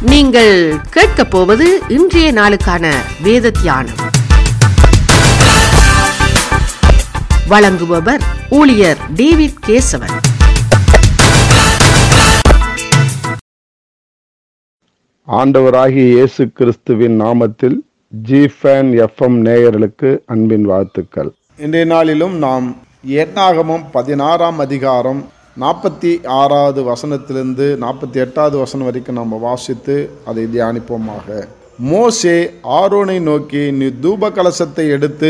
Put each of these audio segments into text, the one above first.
நீங்கள் கேட்கப் போவது இன்றைய நாளுக்கான வேத தியானம் வழங்குபவர் ஊழியர் டேவிட் கேசவன் ஆண்டவராகிய இயேசு கிறிஸ்துவின் நாமத்தில் ஜிஃபேன் எஃப்எம் நேயர்களுக்கு அன்பின் வாழ்த்துக்கள் இன்றைய நாளிலும் நாம் எண்ணாகமம் பதினாறாம் அதிகாரம் நாற்பத்தி ஆறாவது வசனத்திலிருந்து நாற்பத்தி எட்டாவது வசனம் வரைக்கும் நம்ம வாசித்து அதை தியானிப்போமாக மோசே ஆரோனை நோக்கி நீ தூப கலசத்தை எடுத்து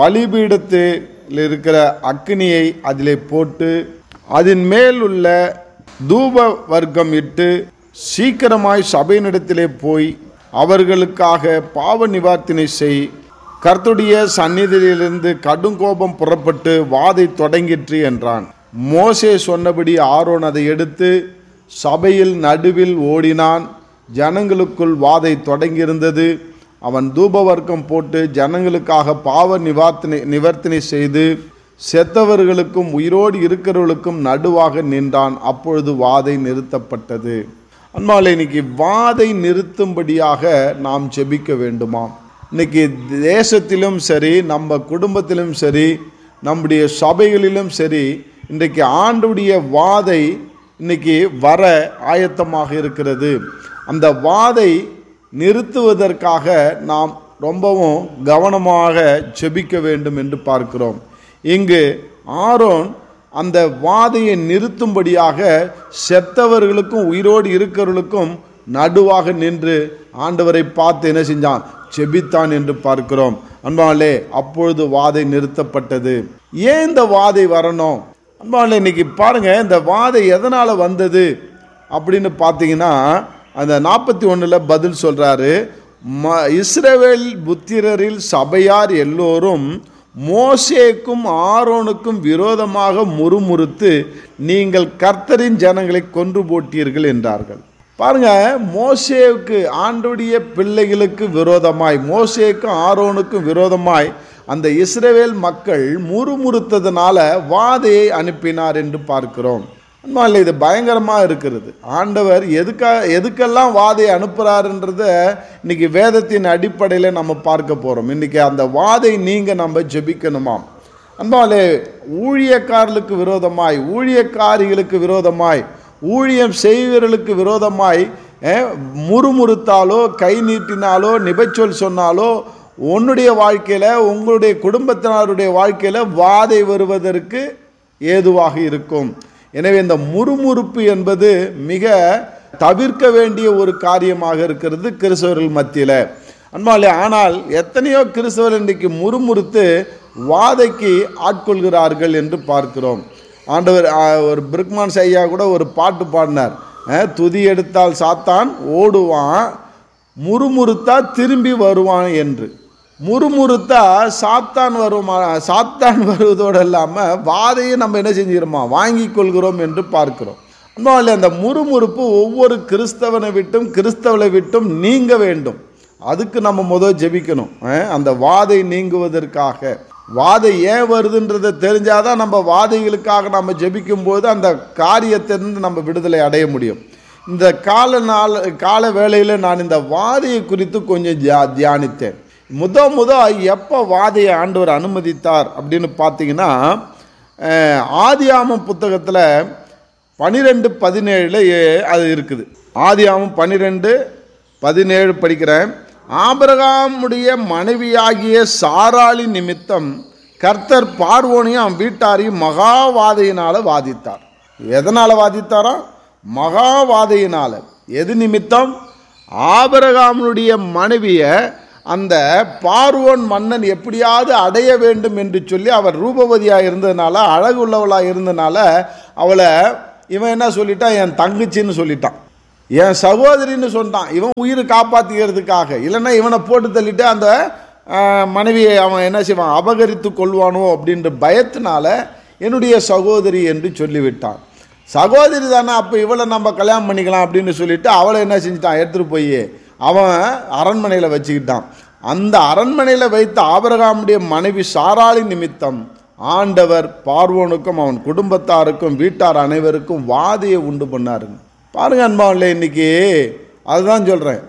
பலிபீடத்தில் இருக்கிற அக்னியை அதிலே போட்டு அதன் மேல் உள்ள தூப வர்க்கம் இட்டு சீக்கிரமாய் சபையினிடத்திலே போய் அவர்களுக்காக பாவ நிவார்த்தனை செய் கர்த்துடைய சந்நிதியிலிருந்து கடுங்கோபம் புறப்பட்டு வாதை தொடங்கிற்று என்றான் மோசே சொன்னபடி ஆரோன் அதை எடுத்து சபையில் நடுவில் ஓடினான் ஜனங்களுக்குள் வாதை தொடங்கியிருந்தது அவன் தூபவர்க்கம் போட்டு ஜனங்களுக்காக பாவ நிவார்த்தனை நிவர்த்தனை செய்து செத்தவர்களுக்கும் உயிரோடு இருக்கிறவர்களுக்கும் நடுவாக நின்றான் அப்பொழுது வாதை நிறுத்தப்பட்டது அன்பாலே இன்னைக்கு வாதை நிறுத்தும்படியாக நாம் ஜெபிக்க வேண்டுமாம் இன்னைக்கு தேசத்திலும் சரி நம்ம குடும்பத்திலும் சரி நம்முடைய சபைகளிலும் சரி இன்றைக்கு ஆண்டுடைய வாதை இன்னைக்கு வர ஆயத்தமாக இருக்கிறது அந்த வாதை நிறுத்துவதற்காக நாம் ரொம்பவும் கவனமாக ஜெபிக்க வேண்டும் என்று பார்க்கிறோம் இங்கு ஆரோன் அந்த வாதையை நிறுத்தும்படியாக செத்தவர்களுக்கும் உயிரோடு இருக்கிறவர்களுக்கும் நடுவாக நின்று ஆண்டவரை பார்த்து என்ன செஞ்சான் செபித்தான் என்று பார்க்கிறோம் அன்பாலே அப்பொழுது வாதை நிறுத்தப்பட்டது ஏன் இந்த வாதை வரணும் அன்பாலே இன்னைக்கு பாருங்க இந்த வாதை எதனால வந்தது அப்படின்னு பார்த்தீங்கன்னா அந்த நாற்பத்தி ஒன்றில் பதில் சொல்றாரு ம இஸ்ரவேல் புத்திரரில் சபையார் எல்லோரும் மோசேக்கும் ஆரோனுக்கும் விரோதமாக முறுமுறுத்து நீங்கள் கர்த்தரின் ஜனங்களை கொன்று போட்டீர்கள் என்றார்கள் பாருங்க மோசேவுக்கு ஆண்டுடைய பிள்ளைகளுக்கு விரோதமாய் மோசேக்கும் ஆரோனுக்கும் விரோதமாய் அந்த இஸ்ரவேல் மக்கள் முறுமுறுத்ததுனால வாதையை அனுப்பினார் என்று பார்க்கிறோம் அன்பால் இது பயங்கரமாக இருக்கிறது ஆண்டவர் எதுக்கா எதுக்கெல்லாம் வாதையை அனுப்புகிறாருன்றத இன்னைக்கு வேதத்தின் அடிப்படையில் நம்ம பார்க்க போகிறோம் இன்னைக்கு அந்த வாதை நீங்கள் நம்ம ஜெபிக்கணுமாம் அன்பாலே ஊழியக்காரர்களுக்கு விரோதமாய் ஊழியக்காரிகளுக்கு விரோதமாய் ஊழியம் செய்வர்களுக்கு விரோதமாய் அஹ், முறுமுறுத்தாலோ கை நீட்டினாலோ நிபச்சொல் சொன்னாலோ உன்னுடைய வாழ்க்கையில் உங்களுடைய குடும்பத்தினருடைய வாழ்க்கையில் வாதை வருவதற்கு ஏதுவாக இருக்கும் எனவே இந்த முறுமுறுப்பு என்பது மிக தவிர்க்க வேண்டிய ஒரு காரியமாக இருக்கிறது கிறிஸ்தவர்கள் மத்தியில் அன்பாலே ஆனால் எத்தனையோ கிறிஸ்தவர்கள் இன்றைக்கு முறுமுறுத்து வாதைக்கு ஆட்கொள்கிறார்கள் என்று பார்க்கிறோம் ஆண்டவர் ஆ, ஒரு பிரிக்மான் ஐயா கூட ஒரு பாட்டு பாடினார் அஹ், துதி எடுத்தால் சாத்தான் ஓடுவான் முறுமுறுத்தா திரும்பி வருவான் என்று முறுமுறுத்தா சாத்தான் வருமா சாத்தான் வருவதோடு இல்லாமல் வாதையை நம்ம என்ன செஞ்சுக்கிறோமா வாங்கி கொள்கிறோம் என்று பார்க்கிறோம் அன்பாலே அந்த முறுமுறுப்பு ஒவ்வொரு கிறிஸ்தவனை விட்டும் கிறிஸ்தவனை விட்டும் நீங்க வேண்டும் அதுக்கு நம்ம முதல் ஜெபிக்கணும் அஹ், அந்த வாதை நீங்குவதற்காக வாதை ஏன் வருதுன்றதை தெரிஞ்சாதான் நம்ம வாதைகளுக்காக நம்ம ஜெபிக்கும் போது அந்த காரியத்திலிருந்து நம்ம விடுதலை அடைய முடியும் இந்த கால நாள் கால வேளையில் நான் இந்த வாதையை குறித்து கொஞ்சம் தியா தியானித்தேன் முத முத எப்போ வாதையை ஆண்டவர் அனுமதித்தார் அப்படின்னு பார்த்தீங்கன்னா அஹ், ஆதியாமம் புத்தகத்தில் பனிரெண்டு பதினேழில் அது இருக்குது ஆதியாமம் பன்னிரெண்டு பதினேழு படிக்கிறேன் ஆபிரகாமுடைய மனைவியாகிய சாராளி நிமித்தம் கர்த்தர் பார்வோனையும் அவன் வீட்டாரையும் மகாவாதையினால் வாதித்தார் எதனால் வாதித்தாரா மகாவாதையினால் எது நிமித்தம் ஆபிரகாமுடைய மனைவியை அந்த பார்வோன் மன்னன் எப்படியாவது அடைய வேண்டும் என்று சொல்லி அவர் ரூபவதியாக இருந்ததுனால அழகு உள்ளவளாக இருந்ததுனால அவளை இவன் என்ன சொல்லிட்டான் என் தங்கச்சின்னு சொல்லிட்டான் என் சகோதரின்னு சொன்னான் இவன் உயிரை காப்பாற்றிக்கிறதுக்காக இல்லைன்னா இவனை போட்டு தள்ளிட்டு அந்த ஆஹ், மனைவியை அவன் என்ன செய்வான் அபகரித்து கொள்வானோ அப்படின்ற பயத்தினால என்னுடைய சகோதரி என்று சொல்லிவிட்டான் சகோதரி தானே அப்போ இவளை நம்ம கல்யாணம் பண்ணிக்கலாம் அப்படின்னு சொல்லிட்டு அவளை என்ன செஞ்சிட்டான் எடுத்துகிட்டு போய் அவன் அரண்மனையில் வச்சுக்கிட்டான் அந்த அரண்மனையில் வைத்த ஆபரகாமுடைய மனைவி சாராளி நிமித்தம் ஆண்டவர் பார்வோனுக்கும் அவன் குடும்பத்தாருக்கும் வீட்டார் அனைவருக்கும் வாதியை உண்டு பண்ணாருங்க பாருங்க அன்பாவில்லை இன்னைக்கு அதுதான் சொல்கிறேன்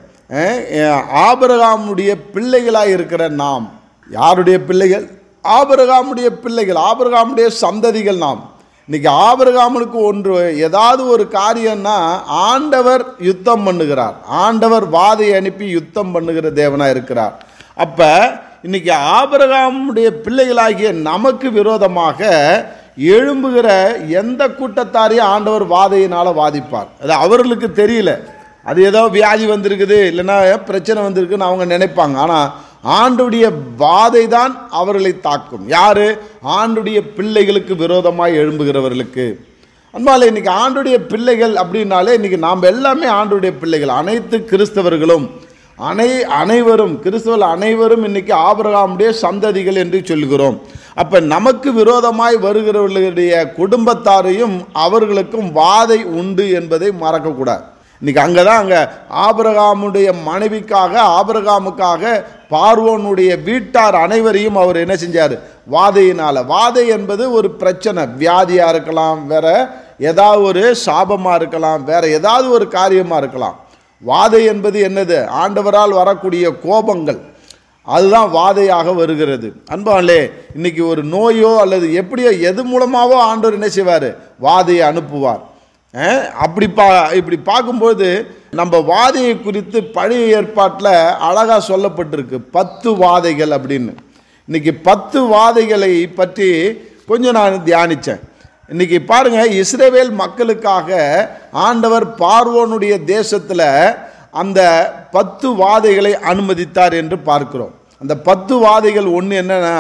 ஆபரகாமுடைய பிள்ளைகளாக இருக்கிற நாம் யாருடைய பிள்ளைகள் ஆபரகாமுடைய பிள்ளைகள் ஆபரகாமுடைய சந்ததிகள் நாம் இன்னைக்கு ஆபரகாமனுக்கு ஒன்று ஏதாவது ஒரு காரியம்னா ஆண்டவர் யுத்தம் பண்ணுகிறார் ஆண்டவர் வாதை அனுப்பி யுத்தம் பண்ணுகிற தேவனாக இருக்கிறார் அப்போ இன்னைக்கு ஆபரகாமுடைய பிள்ளைகளாகிய நமக்கு விரோதமாக எழும்புகிற எந்த கூட்டத்தாரையும் ஆண்டவர் வாதையினால் வாதிப்பார் அது அவர்களுக்கு தெரியல அது ஏதோ வியாதி வந்திருக்குது இல்லைன்னா பிரச்சனை வந்திருக்குன்னு அவங்க நினைப்பாங்க ஆனால் ஆண்டுடைய வாதை தான் அவர்களை தாக்கும் யாரு ஆண்டுடைய பிள்ளைகளுக்கு விரோதமாய் எழும்புகிறவர்களுக்கு அன்பாலே இன்னைக்கு ஆண்டுடைய பிள்ளைகள் அப்படின்னாலே இன்னைக்கு நாம் எல்லாமே ஆண்டுடைய பிள்ளைகள் அனைத்து கிறிஸ்தவர்களும் அனை அனைவரும் கிறிஸ்தவர்கள் அனைவரும் இன்னைக்கு ஆபிரகாமுடைய சந்ததிகள் என்று சொல்கிறோம் அப்ப நமக்கு விரோதமாய் வருகிறவர்களுடைய குடும்பத்தாரையும் அவர்களுக்கும் வாதை உண்டு என்பதை மறக்கக்கூடாது இன்னைக்கு அங்கே தான் அங்கே ஆபிரகாமுடைய மனைவிக்காக ஆபிரகாமுக்காக பார்வோனுடைய வீட்டார் அனைவரையும் அவர் என்ன செஞ்சார் வாதையினால் வாதை என்பது ஒரு பிரச்சனை வியாதியாக இருக்கலாம் வேற ஏதாவது ஒரு சாபமாக இருக்கலாம் வேற ஏதாவது ஒரு காரியமாக இருக்கலாம் வாதை என்பது என்னது ஆண்டவரால் வரக்கூடிய கோபங்கள் அதுதான் வாதையாக வருகிறது அன்பாலே இன்னைக்கு ஒரு நோயோ அல்லது எப்படியோ எது மூலமாவோ ஆண்டவர் என்ன செய்வார் வாதையை அனுப்புவார் அஹ், அப்படி பா இப்படி பார்க்கும்போது நம்ம வாதையை குறித்து பழைய ஏற்பாட்டில் அழகாக சொல்லப்பட்டிருக்கு பத்து வாதைகள் அப்படின்னு இன்னைக்கு பத்து வாதைகளை பற்றி கொஞ்சம் நான் தியானித்தேன் இன்னைக்கு பாருங்க இஸ்ரேவேல் மக்களுக்காக ஆண்டவர் பார்வோனுடைய தேசத்தில் அந்த பத்து வாதைகளை அனுமதித்தார் என்று பார்க்கிறோம் அந்த பத்து வாதைகள் ஒன்று என்னன்னா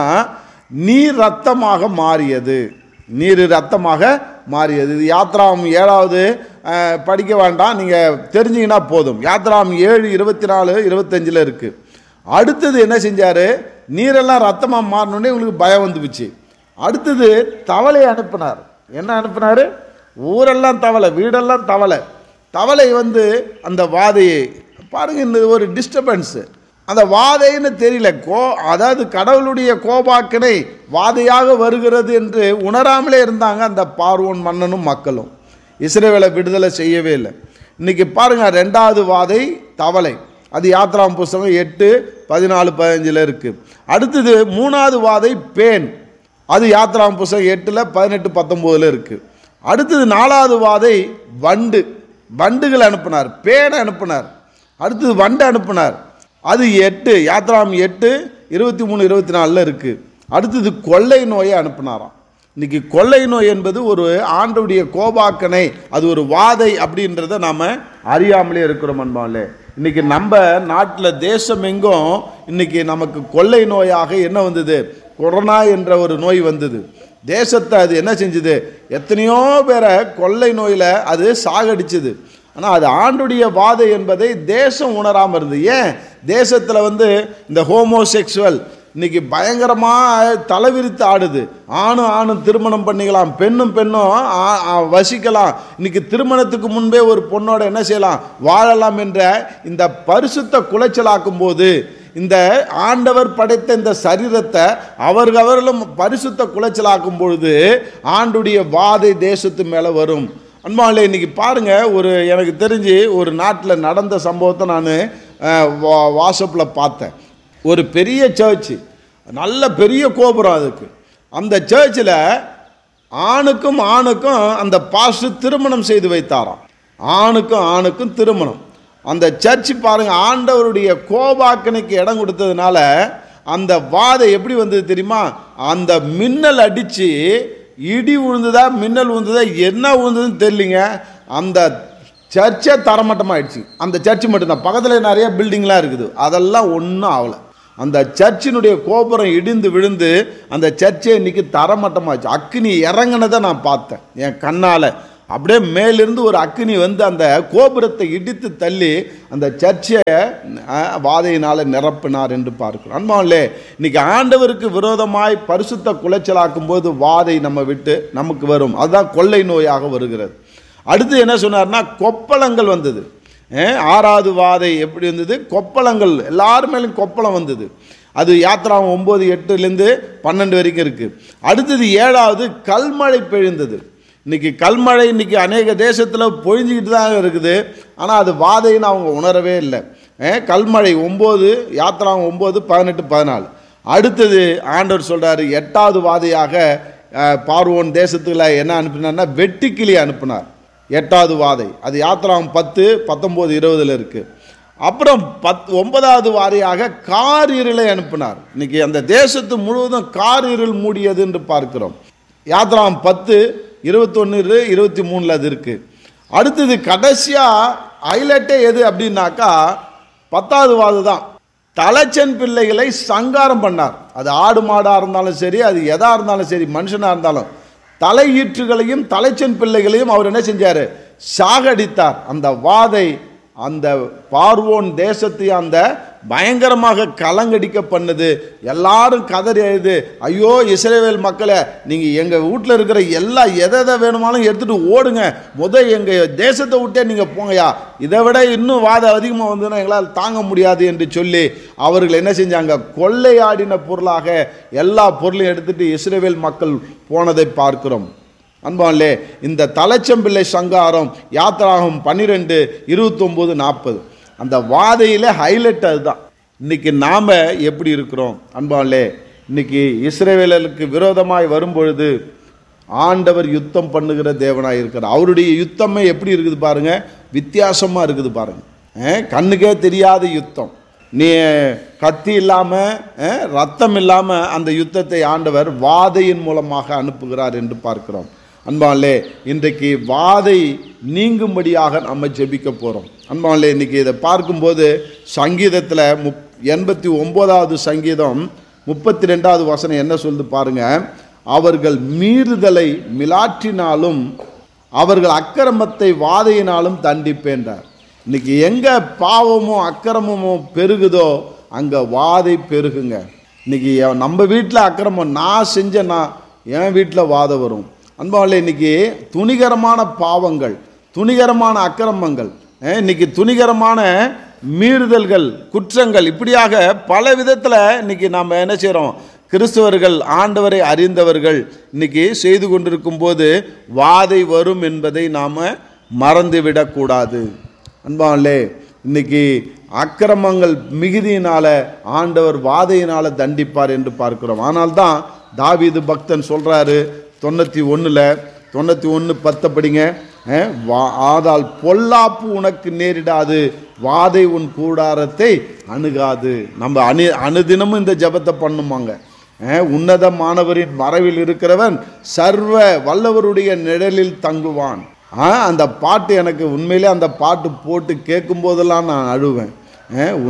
நீர் ரத்தமாக மாறியது நீர் ரத்தமாக மாறியது இது யாத்ராம் ஏழாவது அஹ், படிக்க வேண்டாம் நீங்கள் தெரிஞ்சீங்கன்னா போதும் யாத்ராம் ஏழு இருபத்தி நாலு இருபத்தஞ்சில் இருக்குது அடுத்தது என்ன செஞ்சார் நீரெல்லாம் ரத்தமாக மாறினோடனே உங்களுக்கு பயம் வந்துருச்சு அடுத்தது தவளை அனுப்பினார் என்ன அனுப்பினார் ஊரெல்லாம் தவளை வீடெல்லாம் தவளை தவளை வந்து அந்த வாதையை பாருங்க இந்த ஒரு டிஸ்டர்பன்ஸு அந்த வாதைன்னு தெரியல கோ அதாவது கடவுளுடைய கோபாக்கினை வாதையாக வருகிறது என்று உணராமலே இருந்தாங்க அந்த பார்வோன் மன்னனும் மக்களும் இஸ்ரேவேலை விடுதலை செய்யவே இல்லை இன்னைக்கு பாருங்க ரெண்டாவது வாதை தவளை அது யாத்ராம் புஸ்தகம் எட்டு பதினாலு பதினஞ்சில் இருக்குது அடுத்தது மூணாவது வாதை பேன் அது யாத்ராம் புஸ்தகம் எட்டில் பதினெட்டு பத்தொம்போதில் இருக்குது அடுத்தது நாலாவது வாதை வண்டு வண்டுகள் அனுப்புனார் பேனை அனுப்புனார் அடுத்தது வண்டு அனுப்புனார் அது எட்டு யாத்ராம் எட்டு இருபத்தி மூணு இருபத்தி நாலில் இருக்குது அடுத்தது கொள்ளை நோயை அனுப்புனாராம் இன்னைக்கு கொள்ளை நோய் என்பது ஒரு ஆண்டுடைய கோபாக்கனை அது ஒரு வாதை அப்படின்றத நாம் அறியாமலே இருக்கிறோம் அன்பாலே இன்னைக்கு நம்ம நாட்டில் தேசம் எங்கும் இன்னைக்கு நமக்கு கொள்ளை நோயாக என்ன வந்தது கொரோனா என்ற ஒரு நோய் வந்தது தேசத்தை அது என்ன செஞ்சுது எத்தனையோ பேரை கொள்ளை நோயில் அது சாகடிச்சுது ஆனால் அது ஆண்டுடைய வாதை என்பதை தேசம் உணராமல் இருந்தது ஏன் தேசத்தில் வந்து இந்த ஹோமோசெக்சுவல் இன்னைக்கு பயங்கரமாக தலைவிரித்து ஆடுது ஆணும் ஆணும் திருமணம் பண்ணிக்கலாம் பெண்ணும் பெண்ணும் ஆ- ஆ- வசிக்கலாம் இன்னைக்கு திருமணத்துக்கு முன்பே ஒரு பொண்ணோட என்ன செய்யலாம் வாழலாம் என்ற இந்த பரிசுத்த குலைச்சலாக்கும் போது இந்த ஆண்டவர் படைத்த இந்த சரீரத்தை அவர்களும் பரிசுத்த குலைச்சலாக்கும் பொழுது ஆண்டுடைய வாதை தேசத்து மேலே வரும் அன்பாலே இன்னைக்கு பாருங்க ஒரு எனக்கு தெரிஞ்சு ஒரு நாட்டில் நடந்த சம்பவத்தை நான் வாட்ஸ்அப்பில் பார்த்தேன் ஒரு பெரிய சர்ச்சு நல்ல பெரிய கோபுரம் அதுக்கு அந்த சர்ச்சில் ஆணுக்கும் ஆணுக்கும் அந்த பாஸ்டர் திருமணம் செய்து வைத்தாராம் ஆணுக்கும் ஆணுக்கும் திருமணம் அந்த சர்ச் பாருங்க ஆண்டவருடைய கோபாக்கனைக்கு இடம் கொடுத்ததுனால அந்த வாதை எப்படி வந்தது தெரியுமா அந்த மின்னல் அடித்து இடி விழுந்ததா மின்னல் விழுந்ததா என்ன விழுந்ததுன்னு தெரியலிங்க அந்த சர்ச்சே தரமட்டமாயிடுச்சு அந்த சர்ச்சு மட்டும்தான் பக்கத்தில் நிறைய பில்டிங்லாம் இருக்குது அதெல்லாம் ஒன்றும் ஆகலை அந்த சர்ச்சினுடைய கோபுரம் இடிந்து விழுந்து அந்த சர்ச்சே இன்னைக்கு தரமட்டமாச்சு அக்னி இறங்குனதை நான் பார்த்தேன் என் கண்ணால் அப்படியே மேலிருந்து ஒரு அக்னி வந்து அந்த கோபுரத்தை இடித்து தள்ளி அந்த சர்ச்சை அஹ், வாதையினால் நிரப்பினார் என்று பார்க்கிறோம் அன்பாவிலே இன்னைக்கு ஆண்டவருக்கு விரோதமாய் பரிசுத்த குலைச்சலாக்கும் போது வாதை நம்ம விட்டு நமக்கு வரும் அதுதான் கொள்ளை நோயாக வருகிறது அடுத்து என்ன சொன்னார்னா கொப்பளங்கள் வந்தது அஹ், ஆறாவது வாதை எப்படி வந்தது கொப்பளங்கள் எல்லார் மேலும் கொப்பளம் வந்தது அது யாத்திராவும் ஒம்பது எட்டுலேருந்து பன்னெண்டு வரைக்கும் இருக்குது அடுத்தது ஏழாவது கல்மழை பெழுந்தது இன்னைக்கு கல்மழை இன்னைக்கு அநேக தேசத்தில் பொழிஞ்சிக்கிட்டு தான் இருக்குது ஆனால் அது வாதைன்னு அவங்க உணரவே இல்லை அஹ் கல்மழை ஒம்பது யாத்திரா ஒம்பது பதினெட்டு பதினாலு அடுத்தது ஆண்டவர் சொல்றாரு எட்டாவது வாதையாக அஹ், பார்வோன் தேசத்துல என்ன அனுப்பினார்னா வெட்டுக்கிளி அனுப்பினார் எட்டாவது வாதை அது யாத்திராம் பத்து பத்தொம்போது இருபதுல இருக்கு அப்புறம் பத் ஒன்பதாவது வாரியாக கார் இருளை அனுப்பினார் இன்னைக்கு அந்த தேசத்து முழுவதும் கார் இருள் மூடியது என்று பார்க்கிறோம் யாத்ராம் பத்து இருபத்தொன்று இருபத்தி மூணில் அது இருக்கு அடுத்தது கடைசியாக ஹைலைட்டே எது அப்படின்னாக்கா பத்தாவது வாது தான் தலைச்சன் பிள்ளைகளை சங்காரம் பண்ணார் அது ஆடு மாடாக இருந்தாலும் சரி அது எதா இருந்தாலும் சரி மனுஷனாக இருந்தாலும் தலையீற்றுகளையும் தலைச்சன் பிள்ளைகளையும் அவர் என்ன செஞ்சார் சாகடித்தார் அந்த வாதை அந்த பார்வோன் தேசத்தை அந்த பயங்கரமாக கலங்கடிக்க பண்ணுது எல்லாரும் கதறி அழுது ஐயோ இஸ்ரேவேல் மக்களை நீங்கள் எங்கள் வீட்டில் இருக்கிற எல்லா எதை எதை வேணுமாலும் எடுத்துகிட்டு ஓடுங்க முத எங்கள் தேசத்தை விட்டே நீங்கள் போங்கயா இதை விட இன்னும் வாதம் அதிகமாக வந்ததுன்னா எங்களால் தாங்க முடியாது என்று சொல்லி அவர்கள் என்ன செஞ்சாங்க கொள்ளையாடின பொருளாக எல்லா பொருளையும் எடுத்துட்டு இஸ்ரேவேல் மக்கள் போனதை பார்க்கிறோம் அன்பாலே இந்த தலைச்சம்பிள்ளை சங்காரம் யாத்திராகும் பன்னிரெண்டு இருபத்தொம்போது நாற்பது அந்த வாதையில் ஹைலைட் அதுதான் இன்னைக்கு நாம் எப்படி இருக்கிறோம் அன்பாலே இன்னைக்கு இஸ்ரேவேலருக்கு விரோதமாய் வரும்பொழுது ஆண்டவர் யுத்தம் பண்ணுகிற தேவனாய் இருக்கிறார் அவருடைய யுத்தமே எப்படி இருக்குது பாருங்க வித்தியாசமாக இருக்குது பாருங்க அஹ், கண்ணுக்கே தெரியாத யுத்தம் நீ கத்தி இல்லாமல் ரத்தம் இல்லாமல் அந்த யுத்தத்தை ஆண்டவர் வாதையின் மூலமாக அனுப்புகிறார் என்று பார்க்கிறோம் அன்பாலே இன்றைக்கு வாதை நீங்கும்படியாக நம்ம ஜெபிக்க போகிறோம் அன்பாலே இன்னைக்கு இதை பார்க்கும்போது சங்கீதத்தில் முப் எண்பத்தி ஒம்போதாவது சங்கீதம் முப்பத்தி ரெண்டாவது வசனம் என்ன சொல்லுது பாருங்க அவர்கள் மீறுதலை மிலாற்றினாலும் அவர்கள் அக்கிரமத்தை வாதையினாலும் தண்டிப்பேன்றார் இன்னைக்கு எங்க பாவமும் அக்கிரமமும் பெருகுதோ அங்க வாதை பெருகுங்க இன்னைக்கு என் நம்ம வீட்டில் அக்கிரமம் நான் செஞ்சேன்னா என் வீட்டில் வாதம் வரும் அன்பாவில் இன்னைக்கு துணிகரமான பாவங்கள் துணிகரமான அக்கிரமங்கள் அஹ், இன்னைக்கு துணிகரமான மீறுதல்கள் குற்றங்கள் இப்படியாக பல விதத்தில் இன்னைக்கு நாம் என்ன செய்கிறோம் கிறிஸ்தவர்கள் ஆண்டவரை அறிந்தவர்கள் இன்னைக்கு செய்து கொண்டிருக்கும் போது வாதை வரும் என்பதை நாம் மறந்துவிடக்கூடாது அன்பாலே இன்னைக்கு அக்கிரமங்கள் மிகுதியினால ஆண்டவர் வாதையினால தண்டிப்பார் என்று பார்க்கிறோம் ஆனால் தான் தாவீது பக்தன் சொல்றாரு தொண்ணூற்றி ஒன்றில் தொண்ணூற்றி ஒன்று பத்தை படிங்க அஹ், வா- ஆதால் பொல்லாப்பு உனக்கு நேரிடாது வாதை உன் கூடாரத்தை அணுகாது நம்ம அணு அனுதினமும் இந்த ஜெபத்தை பண்ணுமாங்க அஹ், உன்னதமானவரின் மறைவில் இருக்கிறவன் சர்வ வல்லவருடைய நிழலில் தங்குவான் ஆ, அந்த பாட்டு எனக்கு உண்மையிலே அந்த பாட்டு போட்டு கேட்கும் போதெல்லாம் நான் அழுவேன் அஹ்,